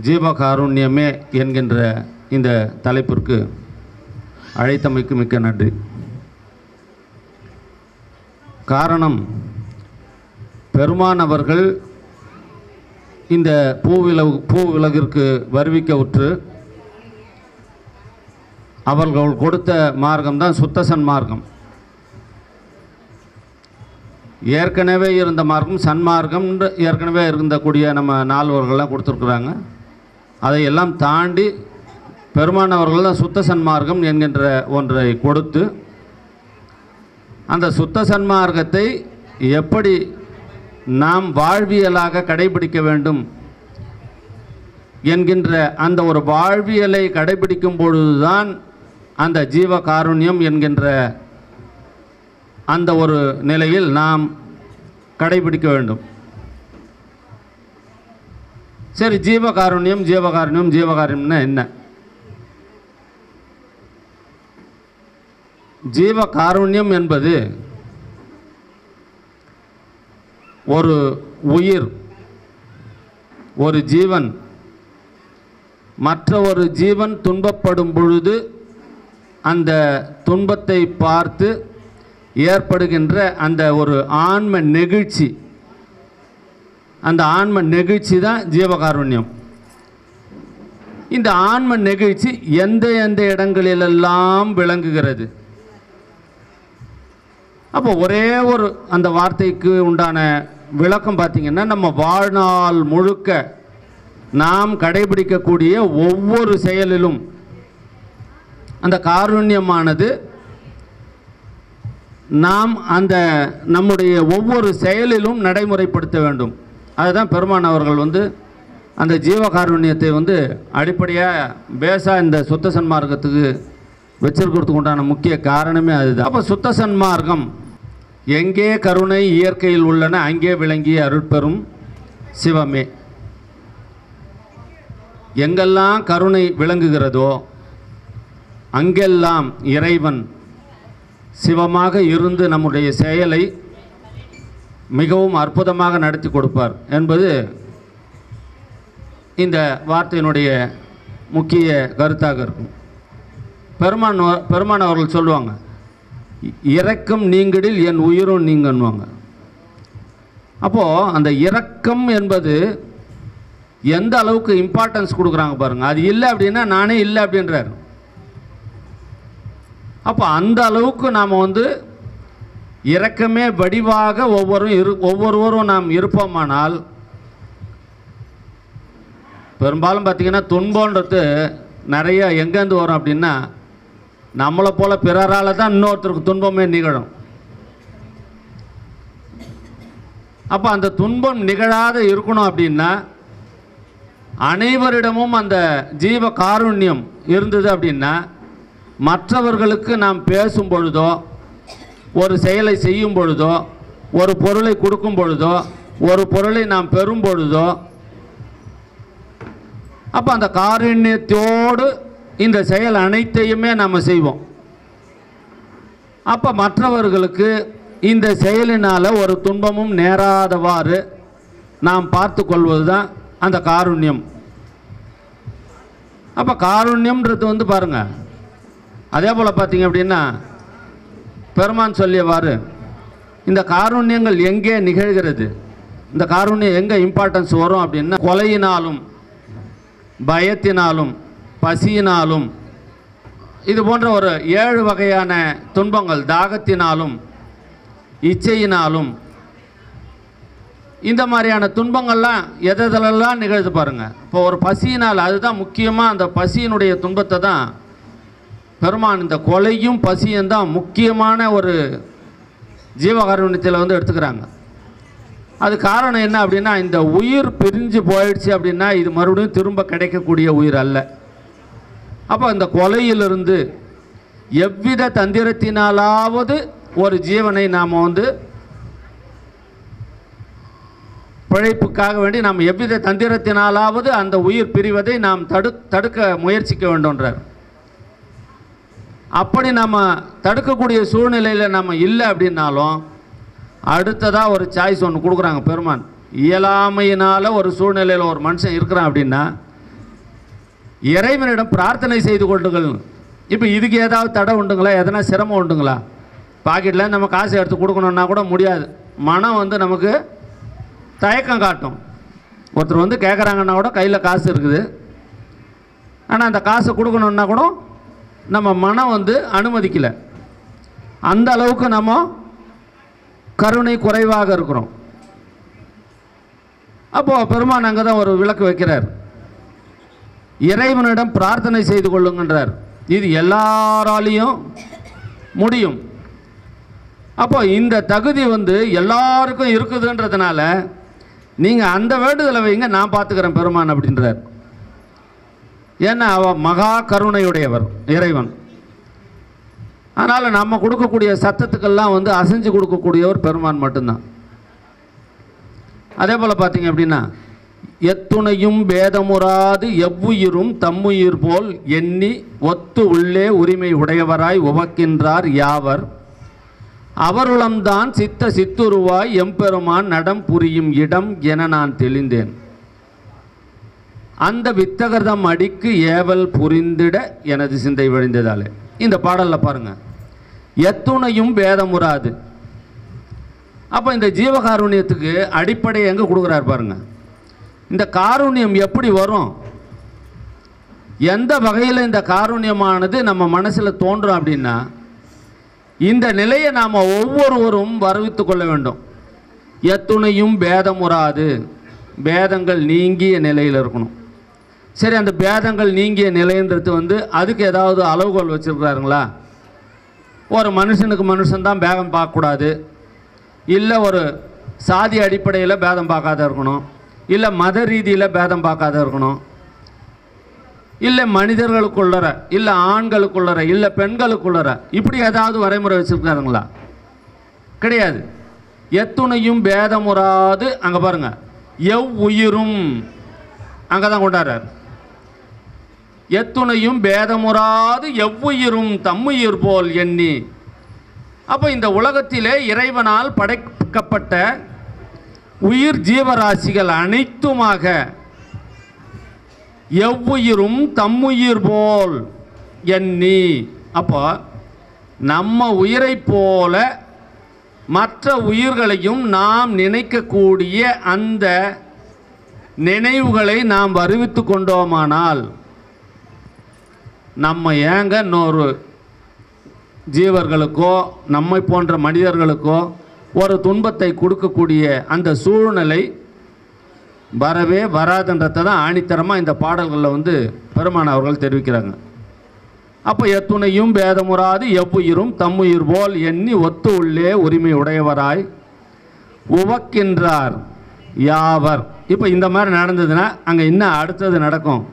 ஜீவகாருண்யமே என்கின்ற இந்த தலைப்பிற்கு அழைத்தமைக்கு மிக்க நன்றி காரணம் பெருமான் அவர்கள் இந்த பூவிலகு பூவிலகிற்கு வருவிக்க உற்று அவர்கள் கொடுத்த மார்க்கம்தான் சுத்த சன்மார்க்கம் ஏற்கனவே இருந்த மார்க்கம் சன்மார்க்கம் ஏற்கனவே இருந்தக்கூடிய நம்ம நால்வர்கள்லாம் கொடுத்துருக்குறாங்க அதையெல்லாம் தாண்டி பெருமான் அவர்கள் தான் சுத்த சன்மார்க்கம் என்கின்ற ஒன்றை கொடுத்து அந்த சுத்த சன்மார்க்கத்தை எப்படி நாம் வாழ்வியலாக கடைபிடிக்க வேண்டும் என்கின்ற அந்த ஒரு வாழ்வியலை கடைபிடிக்கும் பொழுதுதான் அந்த ஜீவ காருண்யம் என்கின்ற அந்த ஒரு நிலையில் நாம் கடைபிடிக்க வேண்டும் சரி ஜீவகாருண்யம் ஜீவகாருண்யம் ஜீவகாருண்யம்னா என்ன ஜீவகாருண்யம் என்பது ஒரு உயிர் ஒரு ஜீவன் மற்ற ஒரு ஜீவன் துன்பப்படும் பொழுது அந்த துன்பத்தை பார்த்து ஏற்படுகின்ற அந்த ஒரு ஆன்ம நெகிழ்ச்சி அந்த ஆன்ம நெகிழ்ச்சி தான் ஜீவகாருண்யம் இந்த ஆன்ம நெகிழ்ச்சி எந்த எந்த இடங்களிலெல்லாம் விளங்குகிறது அப்போ ஒரே ஒரு அந்த வார்த்தைக்கு உண்டான விளக்கம் பார்த்தீங்கன்னா நம்ம வாழ்நாள் முழுக்க நாம் கடைபிடிக்கக்கூடிய ஒவ்வொரு செயலிலும் அந்த காருண்யமானது நாம் அந்த நம்முடைய ஒவ்வொரு செயலிலும் நடைமுறைப்படுத்த வேண்டும் அதுதான் பெருமான் அவர்கள் வந்து அந்த ஜீவகாருண்யத்தை வந்து அடிப்படையாக பேஸாக இந்த சுத்த சன்மார்க்கத்துக்கு வச்சிருக்கிறதுக்கு உண்டான முக்கிய காரணமே அதுதான் அப்போ சுத்த சன்மார்க்கம் எங்கே கருணை இயற்கையில் உள்ளன அங்கே விளங்கிய அருட்பெரும் சிவமே எங்கெல்லாம் கருணை விளங்குகிறதோ அங்கெல்லாம் இறைவன் சிவமாக இருந்து நம்முடைய செயலை மிகவும் அற்புதமாக நடத்தி கொடுப்பார் என்பது இந்த வார்த்தையினுடைய முக்கிய கருத்தாக இருக்கும் பெருமான் வ- பெருமான் அவர்கள் சொல்லுவாங்க "இ- இரக்கம் நீங்கிடில் என் உயிரும் நீங்கன்னுவாங்க அப்போது அந்த இரக்கம் என்பது எந்த அளவுக்கு இம்பார்ட்டன்ஸ் கொடுக்குறாங்க பாருங்கள் அது இல்லை அப்படின்னா நானே இல்லை அப்படின்றார் அப்போ அந்த அளவுக்கு நாம் வந்து இரக்கமே வடிவாக ஒவ்வொரும் இரு ஒவ்வொருவரும் நாம் இருப்போமானால் பெரும்பாலும் பார்த்திங்கன்னா துன்பன்றது நிறைய எங்கேருந்து வரும் அப்படின்னா நம்மளை போல் பிறரால் தான் இன்னொருத்தருக்கு துன்பமே நிகழும் அப்போ அந்த துன்பம் நிகழாத இருக்கணும் அப்படின்னா அனைவரிடமும் அந்த ஜீவ காருண்யம் இருந்தது அப்படின்னா மற்றவர்களுக்கு நாம் பேசும் பொழுதோ ஒரு செயலை செய்யும் பொழுதோ ஒரு பொருளை கொடுக்கும் பொழுதோ ஒரு பொருளை நாம் பெறும் பொழுதோ அப்போ அந்த காருண்யத்தோடு இந்த செயல் அனைத்தையுமே நம்ம செய்வோம் அப்போ மற்றவர்களுக்கு இந்த செயலினால் ஒரு துன்பமும் நேராதவாறு நாம் பார்த்து கொள்வது தான் அந்த காருண்யம் அப்போ காருண்யம்ன்றது வந்து பாருங்க அதே போல் பார்த்தீங்க அப்படின்னா பெருமான் சொல்லியவாறு இந்த காருண்யங்கள் எங்கே நிகழ்கிறது இந்த காருண்யம் எங்கே இம்பார்ட்டன்ஸ் வரும் அப்படின்னா கொலையினாலும் பயத்தினாலும் பசியினாலும் இது போன்ற ஒரு ஏழு வகையான துன்பங்கள் தாகத்தினாலும் இச்சையினாலும் இந்த மாதிரியான துன்பங்கள்லாம் எதெல்லாம் நிகழ்து பாருங்க இப்போ ஒரு பசியினால் அதுதான் முக்கியமாக அந்த பசியினுடைய துன்பத்தை தான் பெருமான் இந்த கொலையும் பசியும் தான் முக்கியமான ஒரு ஜீவகாருண்யத்தில் வந்து எடுத்துக்கிறாங்க அது காரணம் என்ன அப்படின்னா இந்த உயிர் பிரிஞ்சு போயிடுச்சு அப்படின்னா இது மறுபடியும் திரும்ப கிடைக்கக்கூடிய உயிர் அல்ல அப்போ இந்த கொலையிலிருந்து எவ்வித தந்திரத்தினாலாவது ஒரு ஜீவனை நாம் வந்து பிழைப்புக்காக வேண்டி நாம் எவ்வித தந்திரத்தினாலாவது அந்த உயிர் பிரிவதை நாம் தடு தடுக்க முயற்சிக்க வேண்டும்ன்றார் அப்படி நம்ம தடுக்கக்கூடிய சூழ்நிலையில் நம்ம இல்லை அப்படின்னாலும் அடுத்ததாக ஒரு சாய்ஸ் ஒன்று கொடுக்குறாங்க பெருமான் இயலாமையினால் ஒரு சூழ்நிலையில் ஒரு மனுஷன் இருக்கிறான் அப்படின்னா இறைவனிடம் பிரார்த்தனை செய்து கொள்ளுங்கள் இப்போ இதுக்கு ஏதாவது தடை உண்டுங்களா எதனா சிரமம் உண்டுங்களா பாக்கெட்டில் நம்ம காசு எடுத்து கொடுக்கணுன்னா கூட முடியாது மனம் வந்து நமக்கு தயக்கம் காட்டும் ஒருத்தர் வந்து கேட்குறாங்கன்னா கூட கையில் காசு இருக்குது ஆனால் அந்த காசை கொடுக்கணுன்னா கூட நம்ம மனம் வந்து அனுமதிக்கலை அந்த அளவுக்கு நம்ம கருணை குறைவாக இருக்கிறோம் அப்போது பெருமான் அங்கே தான் ஒரு விளக்கு வைக்கிறார் இறைவனிடம் பிரார்த்தனை செய்து கொள்ளுங்கன்றார் இது எல்லாராலையும் முடியும் அப்போ இந்த தகுதி வந்து எல்லாருக்கும் இருக்குதுன்றதுனால நீங்கள் அந்த வேண்டுதலை வைங்க நான் பார்த்துக்கிறேன் பெருமான் அப்படின்றார் ஏன்னா அவ மகா கருணையுடையவர் இறைவன் அதனால் நம்ம கொடுக்கக்கூடிய சத்தத்துக்கெல்லாம் வந்து அசைஞ்சு கொடுக்கக்கூடியவர் பெருமான் மட்டும்தான் அதே போல் பார்த்தீங்க அப்படின்னா எத்துணையும் பேதமுறாது எவ்வுயிரும் தம்முயிர் போல் எண்ணி ஒத்து உள்ளே உரிமை உடையவராய் உவக்கின்றார் யாவர் அவருளம்தான் சித்த சித்துருவாய் எம்பெருமான் நடம் புரியும் இடம் என நான் தெளிந்தேன் அந்த வித்தகர்தம் அடிக்கு ஏவல் புரிந்திட எனது சிந்தை விழுந்ததாலே இந்த பாடலில் பாருங்க எத்துணையும் பேதமுறாது அப்போ இந்த ஜீவகாருண்யத்துக்கு அடிப்படை எங்கே கொடுக்குறாரு பாருங்க இந்த காருண்யம் எப்படி வரும் எந்த வகையில் இந்த காருண்யமானது நம்ம மனசில் தோன்றும் அப்படின்னா இந்த நிலையை நாம் ஒவ்வொருவரும் வரவித்து கொள்ள வேண்டும் எத்துணையும் பேதமுறாது பேதங்கள் நீங்கிய நிலையில் இருக்கணும் சரி அந்த பேதங்கள் நீங்கிய நிலைன்றது வந்து அதுக்கு ஏதாவது அளவுகோல் வச்சுருக்கிறாருங்களா ஒரு மனுஷனுக்கு மனுஷன்தான் பேதம் பார்க்கக்கூடாது இல்லை ஒரு சாதி அடிப்படையில் பேதம் பார்க்காத இருக்கணும் இல்லை மத ரீதியில் பேதம் பார்க்காத இருக்கணும் இல்லை மனிதர்களுக்குள்ளற இல்லை ஆண்களுக்குள்ளற இல்லை பெண்களுக்குள்ளற இப்படி ஏதாவது வரைமுறை வச்சுருக்காருங்களா கிடையாது எத்துணையும் பேதமுறாது அங்கே பாருங்க எவ் உயிரும் அங்கே தான் கொண்டாடுறார் எத்துணையும் பேதமுறாது எவ்வுயிரும் தம்முயிர் போல் எண்ணி அப்போ இந்த உலகத்திலே இறைவனால் படைக்கப்பட்ட உயிர் ஜீவராசிகள் அனைத்துமாக எவ்வுயிரும் தம்முயிர் போல் எண்ணி அப்போ நம்ம உயிரைப் போல மற்ற உயிர்களையும் நாம் நினைக்கக்கூடிய அந்த நினைவுகளை நாம் வருவித்து கொண்டோமானால் நம்ம ஏங்க இன்னொரு ஜீவர்களுக்கோ நம்மை போன்ற மனிதர்களுக்கோ ஒரு துன்பத்தை கொடுக்கக்கூடிய அந்த சூழ்நிலை வரவே வராதுன்றதை தான் ஆணித்தரமாக இந்த பாடல்களில் வந்து பெருமான் அவர்கள் தெரிவிக்கிறாங்க அப்போ எத்துணையும் பேதமுறாது எவ்வுயிரும் தம்முயிர் போல் எண்ணி ஒத்து உள்ளே உரிமை உடையவராய் உவக்கின்றார் யாவர் இப்போ இந்த மாதிரி நடந்ததுன்னா அங்கே இன்னும் அடுத்தது நடக்கும்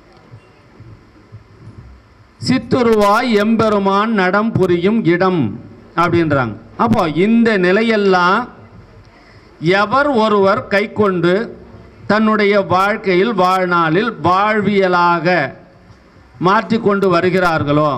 சித்துருவாய் எம்பெருமான் நடம் புரியும் இடம் அப்படின்றாங்க அப்போ இந்த நிலையெல்லாம் எவர் ஒருவர் கைக்கொண்டு தன்னுடைய வாழ்க்கையில் வாழ்நாளில் வாழ்வியலாக மாற்றிக்கொண்டு வருகிறார்களோ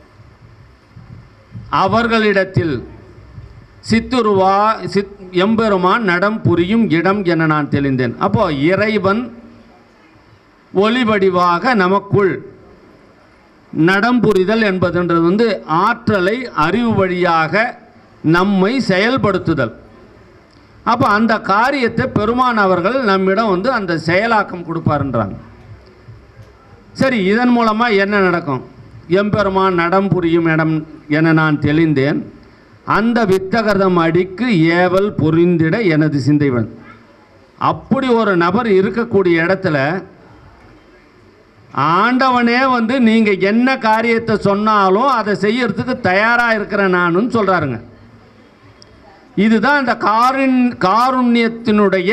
அவர்களிடத்தில் சித்துருவா சித் எம்பெருமான் நடம் புரியும் இடம் என நான் தெளிந்தேன் அப்போ இறைவன் ஒளிவடிவாக நமக்குள் நடம் புரிதல் என்பதுன்றது வந்து ஆற்றலை அறிவு வழியாக நம்மை செயல்படுத்துதல் அப்போ அந்த காரியத்தை பெருமான் அவர்கள் நம்மிடம் வந்து அந்த செயலாக்கம் கொடுப்பாருன்றாங்க சரி இதன் மூலமாக என்ன நடக்கும் எம்பெருமான் நடம் புரியும் இடம் என நான் தெளிந்தேன் அந்த வித்தகர்தம் அடிக்கு ஏவல் புரிந்திட எனது சிந்தைவன் அப்படி ஒரு நபர் இருக்கக்கூடிய இடத்துல ஆண்டவனே வந்து நீங்கள் என்ன காரியத்தை சொன்னாலும் அதை செய்யறதுக்கு தயாராக இருக்கிறேன் நானுன்னு சொல்கிறாருங்க இதுதான் இந்த காருண் காருண்யத்தினுடைய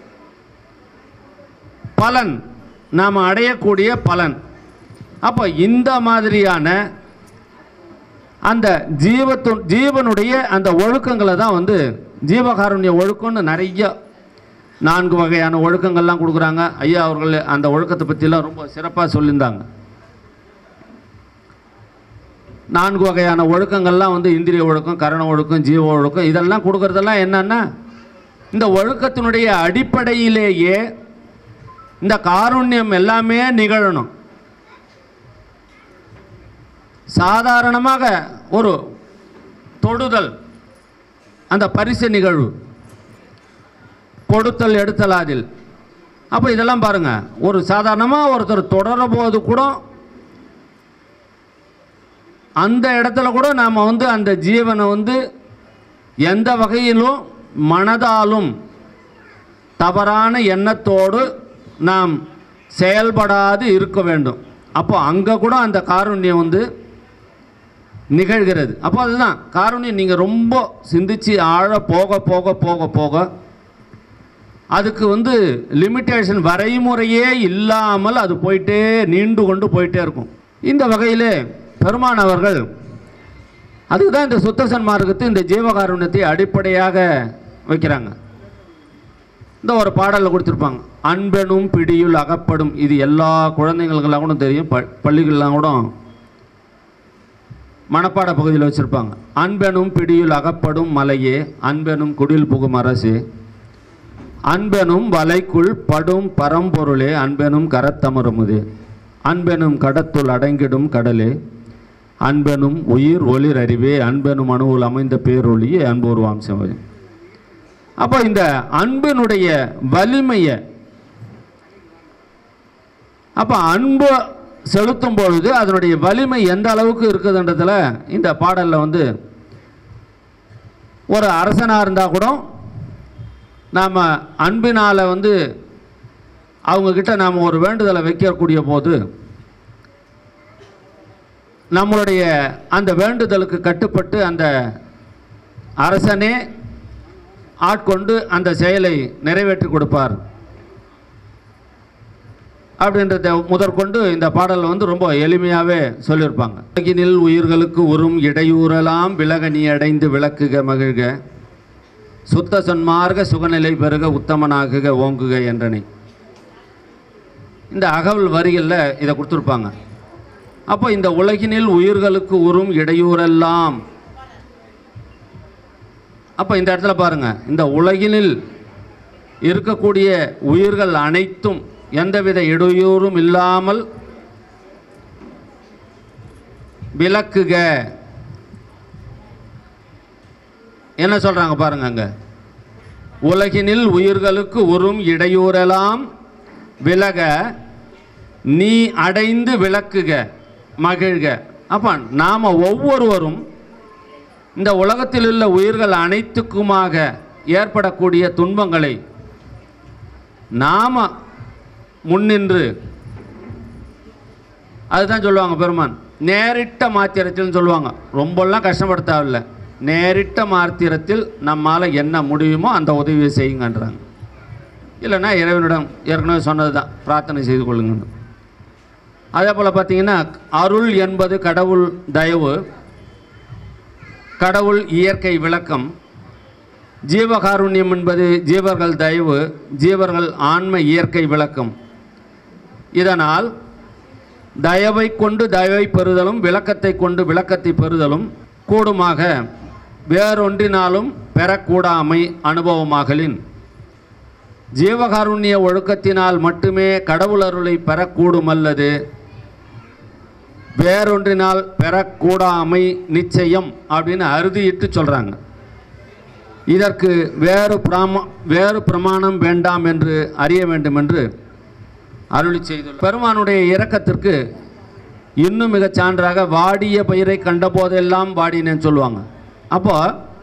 பலன் நாம் அடையக்கூடிய பலன் அப்போ இந்த மாதிரியான அந்த ஜீவத்து ஜீவனுடைய அந்த ஒழுக்கங்களை தான் வந்து ஜீவகாருண்ய ஒழுக்கம்னு நிறைய நான்கு வகையான ஒழுக்கங்கள்லாம் கொடுக்குறாங்க ஐயா அவர்கள் அந்த ஒழுக்கத்தை பற்றிலாம் ரொம்ப சிறப்பாக சொல்லியிருந்தாங்க நான்கு வகையான ஒழுக்கங்கள்லாம் வந்து இந்திரிய ஒழுக்கம் கரண ஒழுக்கம் ஜீவ ஒழுக்கம் இதெல்லாம் கொடுக்கறதெல்லாம் என்னன்னா இந்த ஒழுக்கத்தினுடைய அடிப்படையிலேயே இந்த காருண்யம் எல்லாமே நிகழணும் சாதாரணமாக ஒரு தொடுதல் அந்த பரிசு நிகழ்வு கொடுத்தல் எடுத்தல் அதில் அப்போ இதெல்லாம் பாருங்க ஒரு சாதாரணமாக ஒருத்தர் தொடர போது கூட அந்த இடத்துல கூட நாம் வந்து அந்த ஜீவனை வந்து எந்த வகையிலும் மனதாலும் தவறான எண்ணத்தோடு நாம் செயல்படாது இருக்க வேண்டும் அப்போ அங்கே கூட அந்த காருண்யம் வந்து நிகழ்கிறது அப்போ அதுதான் காருண்யம் நீங்கள் ரொம்ப சிந்திச்சு ஆழ போக போக போக போக அதுக்கு வந்து லிமிட்டேஷன் வரைமுறையே இல்லாமல் அது போயிட்டே நீண்டு கொண்டு போயிட்டே இருக்கும் இந்த வகையிலே பெருமான் அவர்கள் அதுக்கு தான் இந்த சுத்த சன்மார்க்கத்தை இந்த ஜீவகாருண்யத்தை அடிப்படையாக வைக்கிறாங்க இந்த ஒரு பாடலில் கொடுத்துருப்பாங்க அன்பெனும் பிடியுள் அகப்படும் இது எல்லா குழந்தைங்களுக்கெல்லாம் கூட தெரியும் ப பள்ளிகள்லாம் கூட மனப்பாட பகுதியில் வச்சுருப்பாங்க அன்பெனும் பிடியுள் அகப்படும் மலையே அன்பெனும் குடில் புகும் அரசே அன்பெனும் வலைக்குள் படும் பரம்பொருளே அன்பெனும் கரத்தமருமுதே அன்பெனும் கடத்துள் அடங்கிடும் கடலே அன்பெனும் உயிர் ஒளிர் அறிவே அன்பெனும் அணுவில் அமைந்த பேரொளியே அன்பு உருவாம்சம் அப்போ இந்த அன்பினுடைய வலிமையை அப்போ அன்பு செலுத்தும் பொழுது அதனுடைய வலிமை எந்த அளவுக்கு இருக்குதுன்றதுல இந்த பாடலில் வந்து ஒரு அரசனாக இருந்தால் கூட நாம் அன்பினால் வந்து அவங்கக்கிட்ட நாம் ஒரு வேண்டுதலை வைக்கக்கூடிய போது நம்மளுடைய அந்த வேண்டுதலுக்கு கட்டுப்பட்டு அந்த அரசனே ஆட்கொண்டு அந்த செயலை நிறைவேற்றி கொடுப்பார் அப்படின்றத முதற்கொண்டு இந்த பாடலில் வந்து ரொம்ப எளிமையாகவே சொல்லியிருப்பாங்க உலகினில் உயிர்களுக்கு உறும் இடையூறலாம் விலக நீ அடைந்து விளக்குக மகிழ்க சுத்த சன்மார்க்க சுகநிலை பெருக உத்தமனாகுக ஓங்குக என்றனை இந்த அகவல் வரிகளில் இதை கொடுத்துருப்பாங்க அப்போ இந்த உலகினில் உயிர்களுக்கு உறும் இடையூறெல்லாம் அப்போ இந்த இடத்துல பாருங்க இந்த உலகினில் இருக்கக்கூடிய உயிர்கள் அனைத்தும் எந்தவித இடையூறும் இல்லாமல் விளக்குக என்ன சொல்றாங்க பாருங்க அங்க உலகினில் உயிர்களுக்கு உறும் இடையூறெல்லாம் விலக நீ அடைந்து விளக்குக மகிழ்க அப்ப நாம ஒவ்வொருவரும் இந்த உலகத்தில் உள்ள உயிர்கள் அனைத்துக்குமாக ஏற்படக்கூடிய துன்பங்களை நாம முன்னின்று அதுதான் சொல்லுவாங்க பெருமான் நேரிட்ட மாத்திரத்தில் சொல்லுவாங்க ரொம்பலாம் கஷ்டப்பட தேவையில்ல நேரிட்ட மாத்திரத்தில் நம்மால் என்ன முடியுமோ அந்த உதவியை செய்யுங்கன்றாங்க இல்லைன்னா இறைவனிடம் ஏற்கனவே சொன்னது தான் பிரார்த்தனை செய்து கொள்ளுங்கன்னு அதே போல் பார்த்தீங்கன்னா அருள் என்பது கடவுள் தயவு கடவுள் இயற்கை விளக்கம் ஜீவகாருண்யம் என்பது ஜீவர்கள் தயவு ஜீவர்கள் ஆன்ம இயற்கை விளக்கம் இதனால் தயவை கொண்டு தயவை பெறுதலும் விளக்கத்தை கொண்டு விளக்கத்தை பெறுதலும் கூடுமாக வேறொன்றினாலும் பெறக்கூடாமை அனுபவமாகலின் ஜீவகாருண்ய ஒழுக்கத்தினால் மட்டுமே கடவுள் அருளை பெறக்கூடும் அல்லது வேறொன்றினால் பெறக்கூடாமை நிச்சயம் அப்படின்னு அறுதியிட்டு சொல்கிறாங்க இதற்கு வேறு பிராம வேறு பிரமாணம் வேண்டாம் என்று அறிய வேண்டும் என்று அருளி செய்துள்ளார் பெருமானுடைய இரக்கத்திற்கு இன்னும் மிகச் சான்றாக வாடிய பயிரை கண்டபோதெல்லாம் வாடினேன்னு சொல்லுவாங்க அப்போ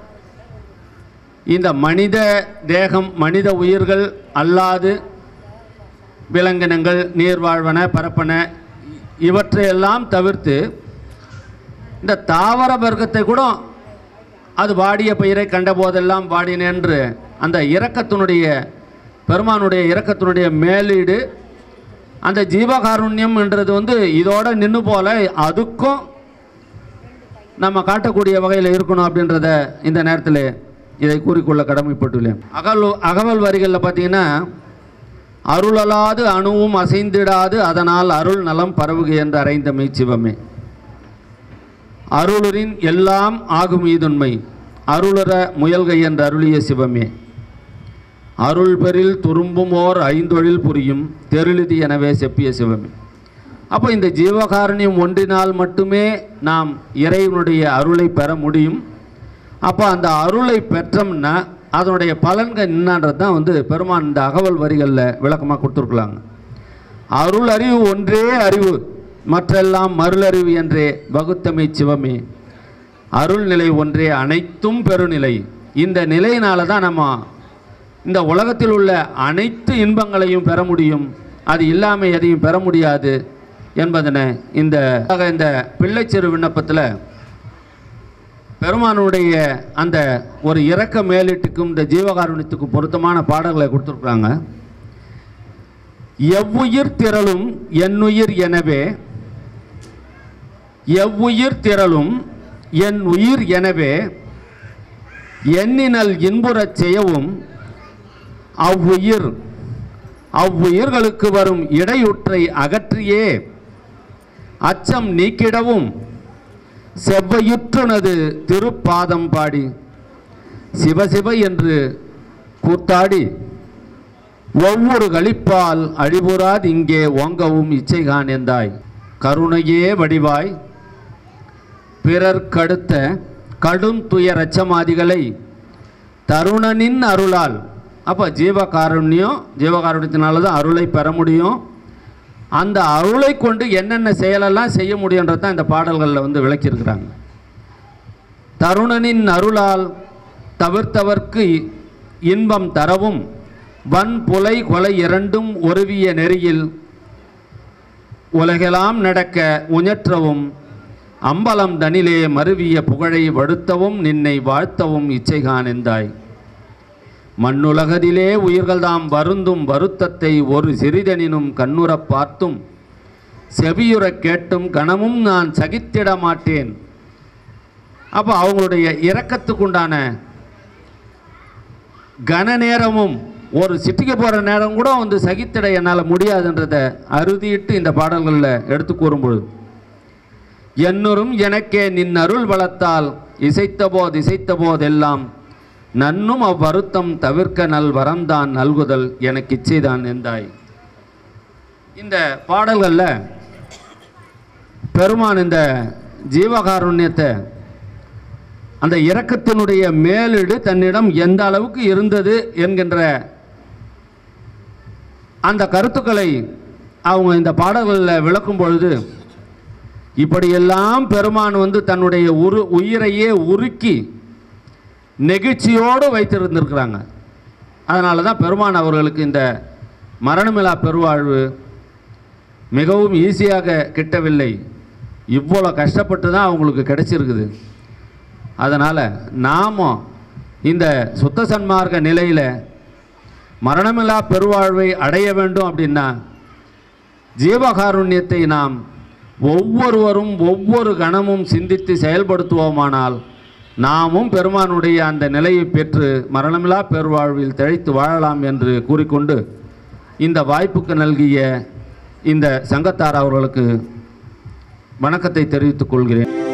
இந்த மனித தேகம் மனித உயிர்கள் அல்லாது விலங்கினங்கள் நீர்வாழ்வன பரப்பன இவற்றையெல்லாம் தவிர்த்து இந்த தாவர வர்க்கத்தை கூட அது வாடிய பயிரை கண்டபோதெல்லாம் வாடினேன்று அந்த இரக்கத்தினுடைய பெருமானுடைய இரக்கத்தினுடைய மேலீடு அந்த ஜீவகாருண்யம் என்றது வந்து இதோட நின்று போல அதுக்கும் நம்ம காட்டக்கூடிய வகையில் இருக்கணும் அப்படின்றத இந்த நேரத்தில் இதை கூறிக்கொள்ள கடமைப்பட்டுள்ளேன் அகல் அகவல் வரிகளில் பார்த்தீங்கன்னா அருளலாது அணுவும் அசைந்திடாது அதனால் அருள் நலம் பரவுக என்று அறைந்தமை சிவமே அருளரின் எல்லாம் ஆகும் ஈதுண்மை அருளற முயல்க என்று அருளிய சிவமே அருள் பெறில் துரும்பும் ஓர் ஐந்தொழில் புரியும் தெருளிதி எனவே செப்பிய சிவமே அப்போ இந்த ஜீவகாருண்யம் ஒன்றினால் மட்டுமே நாம் இறைவனுடைய அருளை பெற முடியும் அப்போ அந்த அருளை பெற்றோம்னா அதனுடைய பலன்கள் என்னன்றது தான் வந்து பெருமான் இந்த அகவல் வரிகளில் விளக்கமாக கொடுத்துருக்கலாங்க அருள் அறிவு ஒன்றே அறிவு மற்றெல்லாம் மருளறிவு என்றே வகுத்தமை சிவமே அருள் நிலை ஒன்றே அனைத்தும் பெருநிலை இந்த நிலையினால தான் நம்ம இந்த உலகத்தில் உள்ள அனைத்து இன்பங்களையும் பெற முடியும் அது இல்லாமல் எதையும் பெற முடியாது என்பதனை இந்த இந்த பிள்ளைச்சிறு விண்ணப்பத்தில் பெருமானுடைய அந்த ஒரு இறக்க மேலீட்டுக்கும் இந்த ஜீவகாருண்யத்துக்கும் பொருத்தமான பாடல்களை கொடுத்துருக்குறாங்க எவ்வுயிர் திரளும் என்னுயிர் எனவே எவ்வுயிர் திரளும் என் உயிர் எனவே எண்ணினல் இன்புறச் செய்யவும் அவ்வுயிர் அவ்வுயிர்களுக்கு வரும் இடையூற்றை அகற்றியே அச்சம் நீக்கிடவும் செவ்வையுற்றுனது திருப்பாதம் பாடி சிவசிவ என்று கூத்தாடி ஒவ்வொரு களிப்பால் அழிபுறாது இங்கே ஓங்கவும் இச்சைகான் எந்தாய் கருணையே வடிவாய் பிறர் கடுத்த கடும் துயர் அச்சமாதிகளை தருணனின் அருளால் அப்போ ஜீவகாருண்யம் ஜீவகாருண்யத்தினால தான் அருளை பெற முடியும் அந்த அருளை கொண்டு என்னென்ன செயலெல்லாம் செய்ய முடியுன்றது தான் இந்த பாடல்களில் வந்து விளக்கியிருக்கிறாங்க தருணனின் அருளால் தவிர்த்தவர்க்கு இன்பம் தரவும் வன் புலை கொலை இரண்டும் ஒருவிய நெறியில் உலகெல்லாம் நடக்க உஞற்றவும் அம்பலம் தனிலே மருவிய புகழை வடுத்தவும் நின்னை வாழ்த்தவும் இச்சைகான் எந்தாய் மண்ணுலகதிலே உயிர்கள்தாம் வருந்தும் வருத்தத்தை ஒரு சிறிதனினும் கண்ணுறப் பார்த்தும் செவியுறக் கேட்டும் கணமும் நான் சகித்திட மாட்டேன் அப்போ அவங்களுடைய இரக்கத்துக்குண்டான கன நேரமும் ஒரு சிட்டிக்கு போகிற நேரம் கூட வந்து சகித்திட என்னால் முடியாதுன்றதை அறுதியிட்டு இந்த பாடல்களில் எடுத்து கூறும்பொழுது என்னுறும் எனக்கே நின் அருள் பலத்தால் இசைத்த போது இசைத்த போதெல்லாம் நன்னும் அவ்வருத்தம் தவிர்க்க நல் வரம்தான் நல்குதல் எனக்கு இச்சைதான் எந்தாய் இந்த பாடல்களில் பெருமான் இந்த ஜீவகாருண்யத்தை அந்த இரக்கத்தினுடைய மேலிடு தன்னிடம் எந்த அளவுக்கு இருந்தது என்கின்ற அந்த கருத்துக்களை அவங்க இந்த பாடல்களில் விளக்கும் பொழுது இப்படியெல்லாம் பெருமான் வந்து தன்னுடைய உரு உயிரையே உருக்கி நெகிழ்ச்சியோடு வைத்திருந்திருக்கிறாங்க அதனால தான் பெருமான் அவர்களுக்கு இந்த மரணமில்லா பெருவாழ்வு மிகவும் ஈஸியாக கிட்டவில்லை இவ்வளோ கஷ்டப்பட்டு தான் அவங்களுக்கு கிடைச்சிருக்குது அதனால் நாமும் இந்த சுத்த சன்மார்க்க நிலையில் மரணமில்லா பெருவாழ்வை அடைய வேண்டும் அப்படின்னா ஜீவகாருண்யத்தை நாம் ஒவ்வொருவரும் ஒவ்வொரு கணமும் சிந்தித்து செயல்படுத்துவோமானால் நாமும் பெருமானுடைய அந்த நிலையை பெற்று மரணமில்லா பெருவாழ்வில் திளைத்து வாழலாம் என்று கூறிக்கொண்டு இந்த வாய்ப்புக்கு நல்கிய இந்த சங்கத்தார் அவர்களுக்கு வணக்கத்தை தெரிவித்துக் கொள்கிறேன்